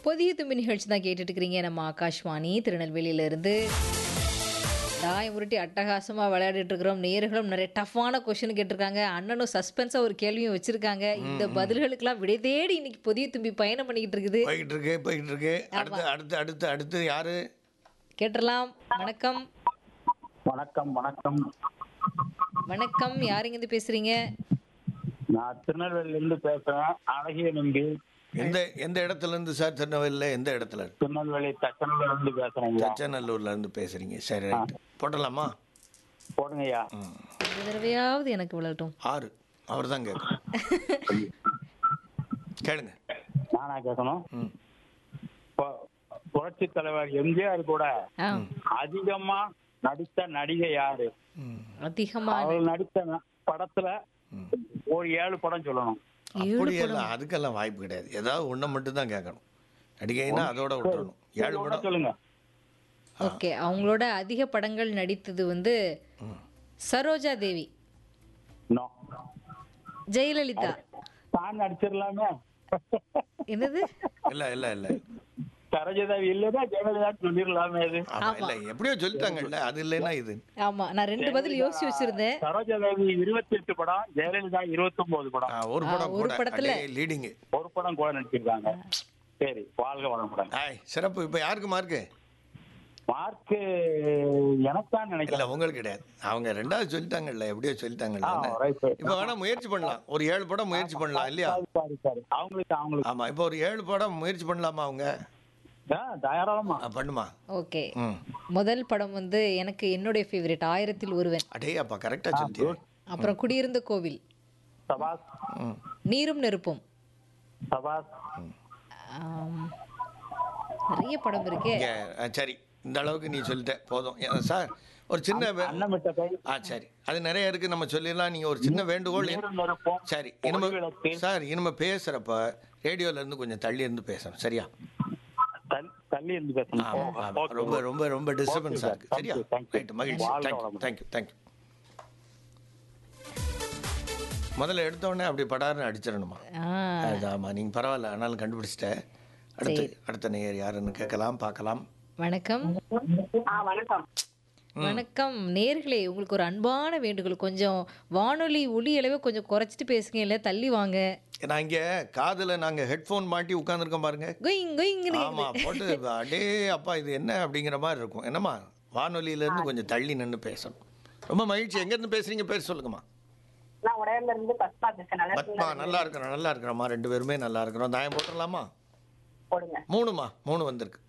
புதிய தும்பி நிகழ்ச்சி தான் கேட்டுட்டு இருக்கிறீங்க நம்ம ஆகாஷ்வாணி திருநெல்வேலியில இருந்து தாயம் உருட்டி அட்டகாசமா விளையாடிட்டு இருக்கிறோம் நேர்களும் நிறைய டஃப்பான கொஸ்டின் கேட்டிருக்காங்க அண்ணனும் சஸ்பென்ஸா ஒரு கேள்வியும் வச்சிருக்காங்க இந்த பதில்களுக்கெல்லாம் விடை தேடி இன்னைக்கு புதிய தும்பி பயணம் பண்ணிக்கிட்டு இருக்குது போயிட்டு இருக்கு போயிட்டு இருக்கு அடுத்து அடுத்து அடுத்து அடுத்து யாரு கேட்டுடலாம் வணக்கம் வணக்கம் வணக்கம் வணக்கம் யாருங்க இருந்து பேசுறீங்க நான் திருநெல்வேலியில இருந்து பேசுறேன் அழகிய நம்பி எந்த எந்த இடத்துல இருந்து சார் திருநெல்வேலியில எந்த இடத்துல திருநெல்வேலி தச்சனூர்ல இருந்து பேசுறேங்க தச்சநல்லூர்ல இருந்து பேசுறீங்க சரி ரைட் போட்டலாமா போடுங்கய்யா ஒரு தடவையாவது எனக்கு விளட்டும் ஆறு அவர் தான் கேட்கணும் கேளுங்க நானா கேட்கணும் ம் பு- புரட்சி தலைவர் எம்ஜிஆர் கூட ஆ அதிகமா நடித்த நடிகை யாரு ம் அதிகமான அவர் நடித்த ந- படத்துல ம். ஒரு ஏழு படம் சொல்லணும் அப்படியெல்லாம் அதுக்கெல்லாம் வாய்ப்பு கிடையாது ஏதாவது ஒன்றை மட்டும் தான் கேட்கணும் நடிகைன்னா அதோட விட்டுறணும் ஏழு ஒண்ணு படம் சொல்லுங்க ஓகே அவங்களோட அதிக படங்கள் நடித்தது வந்து சரோஜா தேவி நோ ஜெயலலிதா தான் நடிச்சிடலாமே என்னது இல்லை இல்லை இல்லை சரோஜதேவி இல்லைன்னா ஜெயலலிதா சொல்லிடலாமே இது ஆமாம் இல்லை எப்படியோ சொல்லிட்டாங்கல்ல அது இல்லைன்னா இது ஆமா நான் ரெண்டு பதில் யோசிச்சு வச்சிருந்தேன் சரோஜாதேவி இருபத்தி எட்டு படம் ஜெயலலிதா இருபத்தி ஒன்பது படம் ஆ, ஒரு படம் ஒரு கூட படத்துல- லீடிங்கு ஒரு படம் கூட நடிச்சிருக்காங்க சரி வாழ்க வளமுடன் ஆய் சிறப்பு இப்போ யாருக்கு மார்க்கு மார்க்கு எனக்குதான் இல்லை நினைக்கிறேன் உங்களுக்கு கிடையாது அவங்க ரெண்டாவது சொல்லிட்டாங்கல்ல எப்படியோ சொல்லிட்டாங்கல்ல ஆ, right, right. இப்போ வேணா முயற்சி பண்ணலாம் ஒரு ஏழு படம் முயற்சி பண்ணலாம் இல்லையா சாரி, சாரி சாரி அவங்களுக்கு அவங்களுக்கு ஆமா இப்போ ஒரு ஏழு படம் முயற்சி பண்ணலாமா அவங்க ஆ, தாராளமா ஆ, பண்ணுமா ஓகே ம் முதல் படம் வந்து எனக்கு என்னுடைய ஃபேவரட் ஆயிரத்தில் ஒருவன் அடே அப்பா கரெக்டாக சொல்லிட்டியா அப்புறம் குடியிருந்த கோவில் சபாஸ் ம் நீரும் நெருப்பும் சபாஸ் ஆம், நிறைய படம் இருக்கே இங்க, ஆ, சரி இந்த அளவுக்கு நீ சொல்லிட்ட போதும் ஏ, சார் ஒரு சின்ன வே- அன்னம் விட்ட கை ஆ சரி அது நிறைய இருக்கு நம்ம சொல்லிடலாம் நீங்க ஒரு சின்ன வேண்டுகோள் நீரும் நெருப்பும் சரி இனிமே ஒளிவிளக்கு. சார் இனிமே பேசுறப்ப ரேடியோல இருந்து கொஞ்சம் தள்ளி இருந்து பேசணும் சரியா தள்- தள்ளி இருந்து பேசணும் ஆமா, ஓ, ஆமா. okay, ரொம்ப okay. ரொம்ப ரொம்ப டிஸ்டர்பன்ஸா sir. இருக்கு Thank சரியா you, thank you. ரைட் மகிழ்ச்சி வாழ்க தேங்க்யூ வளமுடன். தேங்க்யூ தேங்க்யூ முதல்ல எடுத்த உடனே அப்படி படாருன்னு அடிச்சிடணுமா ஆ, அது ஆமா நீங்க பரவாயில்ல ஆனாலும் கண்டுபிடிச்சிட்டேன் அடுத்து அடுத்த நேயர் யாருன்னு கேட்கலாம் பார்க்கலாம் வணக்கம் ஆ வணக்கம் வணக்கம் நேர்களே உங்களுக்கு ஒரு அன்பான வேண்டுகோள் கொஞ்சம் வானொலி ஒலி அளவை கொஞ்சம் குறைச்சிட்டு பேசுங்க இல்லை தள்ளி வாங்க நான் இங்க காதுல நாங்க ஹெட்ஃபோன் மாட்டி உட்காந்துருக்கோம் பாருங்க கொயிங் கொயிங்னு ஆமா போட்டு அடே அப்பா இது என்ன அப்படிங்கிற மாதிரி இருக்கும் என்னம்மா வானொலியில இருந்து கொஞ்சம் தள்ளி நின்று பேசணும் ரொம்ப மகிழ்ச்சி எங்க இருந்து பேசுறீங்க பேர் சொல்லுங்கம்மா நான் உடையில இருந்து பத்மா பேசுறேன் நல்லா பத்மா நல்லா இருக்கிறோம் நல்லா இருக்கிறோம்மா ரெண்டு பேருமே நல்லா இருக்கிறோம் தாயம் போட்டுடலாமா போடுங்க மூணுமா மூணு வந்திருக்கு